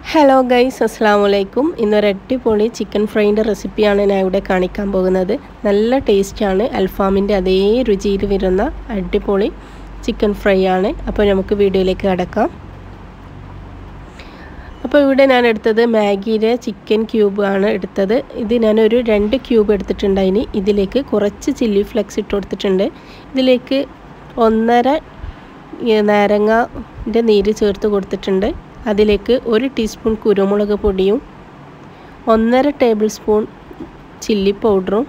hello guys അസ്സാം വലൈക്കും ഇന്നൊരു അടിപൊളി ചിക്കൻ ഫ്രൈൻ്റെ റെസിപ്പിയാണ് ഞാൻ ഇവിടെ കാണിക്കാൻ പോകുന്നത് നല്ല ടേസ്റ്റാണ് അൽഫാമിൻ്റെ അതേ രുചിയിൽ വരുന്ന അടിപൊളി ചിക്കൻ ഫ്രൈ ആണ് അപ്പോൾ നമുക്ക് വീഡിയോയിലേക്ക് കടക്കാം അപ്പോൾ ഇവിടെ ഞാൻ എടുത്തത് മാഗിയിലെ ചിക്കൻ ക്യൂബ് ആണ് എടുത്തത് ഇത് ഞാനൊരു രണ്ട് ക്യൂബ് എടുത്തിട്ടുണ്ടായിനി ഇതിലേക്ക് കുറച്ച് ചില്ലി ഫ്ലെക്സ് ഇട്ട് കൊടുത്തിട്ടുണ്ട് ഇതിലേക്ക് ഒന്നര നാരങ്ങൻ്റെ നീര് ചേർത്ത് കൊടുത്തിട്ടുണ്ട് അതിലേക്ക് ഒരു ടീസ്പൂൺ കുരുമുളക് പൊടിയും ഒന്നര ടേബിൾ സ്പൂൺ ചില്ലി പൗഡറും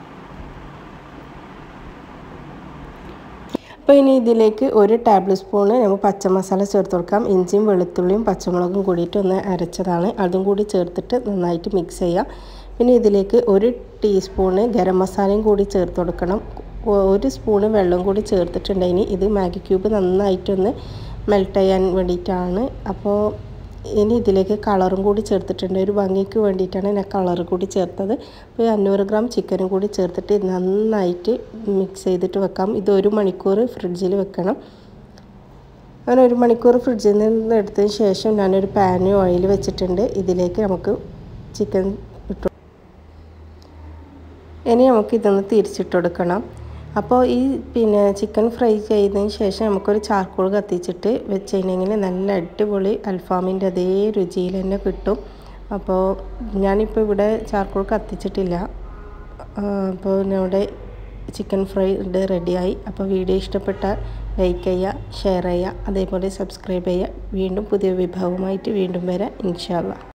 അപ്പോൾ ഇനി ഇതിലേക്ക് ഒരു ടേബിൾ സ്പൂണ് നമുക്ക് പച്ചമസാല ചേർത്ത് കൊടുക്കാം ഇഞ്ചിയും വെളുത്തുള്ളിയും പച്ചമുളകും കൂടിയിട്ട് ഒന്ന് അരച്ചതാണ് അതും കൂടി ചേർത്തിട്ട് നന്നായിട്ട് മിക്സ് ചെയ്യാം പിന്നെ ഇതിലേക്ക് ഒരു ടീസ്പൂണ് ഗരം മസാലയും കൂടി ചേർത്ത് കൊടുക്കണം ഒരു സ്പൂണ് വെള്ളം കൂടി ചേർത്തിട്ടുണ്ടെങ്കിൽ ഇത് മാഗി ക്യൂബ് നന്നായിട്ടൊന്ന് മെൽറ്റ് ചെയ്യാൻ വേണ്ടിയിട്ടാണ് അപ്പോൾ ഇനി ഇതിലേക്ക് കളറും കൂടി ചേർത്തിട്ടുണ്ട് ഒരു ഭംഗിക്ക് വേണ്ടിയിട്ടാണ് ഞാൻ കളർ കൂടി ചേർത്തത് അപ്പോൾ അഞ്ഞൂറ് ഗ്രാം ചിക്കനും കൂടി ചേർത്തിട്ട് നന്നായിട്ട് മിക്സ് ചെയ്തിട്ട് വെക്കാം ഇത് ഒരു മണിക്കൂർ ഫ്രിഡ്ജിൽ വെക്കണം അങ്ങനെ ഒരു മണിക്കൂർ ഫ്രിഡ്ജിൽ നിന്ന് എടുത്തതിന് ശേഷം ഞാനൊരു പാന് ഓയിൽ വെച്ചിട്ടുണ്ട് ഇതിലേക്ക് നമുക്ക് ചിക്കൻ ഇട്ടു ഇനി നമുക്ക് ഇതൊന്ന് തിരിച്ചിട്ട് കൊടുക്കണം അപ്പോൾ ഈ പിന്നെ ചിക്കൻ ഫ്രൈ ചെയ്തതിന് ശേഷം നമുക്കൊരു ചാർക്കോൾ കത്തിച്ചിട്ട് വെച്ച് കഴിഞ്ഞെങ്കിൽ നല്ല അടിപൊളി അൽഫാമിൻ്റെ അതേ രുചിയിൽ തന്നെ കിട്ടും അപ്പോൾ ഞാനിപ്പോൾ ഇവിടെ ചാർക്കോൾ കത്തിച്ചിട്ടില്ല അപ്പോൾ നമ്മുടെ ചിക്കൻ ഫ്രൈ ഇത് റെഡിയായി അപ്പോൾ വീഡിയോ ഇഷ്ടപ്പെട്ടാൽ ലൈക്ക് ചെയ്യുക ഷെയർ ചെയ്യുക അതേപോലെ സബ്സ്ക്രൈബ് ചെയ്യുക വീണ്ടും പുതിയ വിഭവമായിട്ട് വീണ്ടും വരാം ഇൻഷാല്ല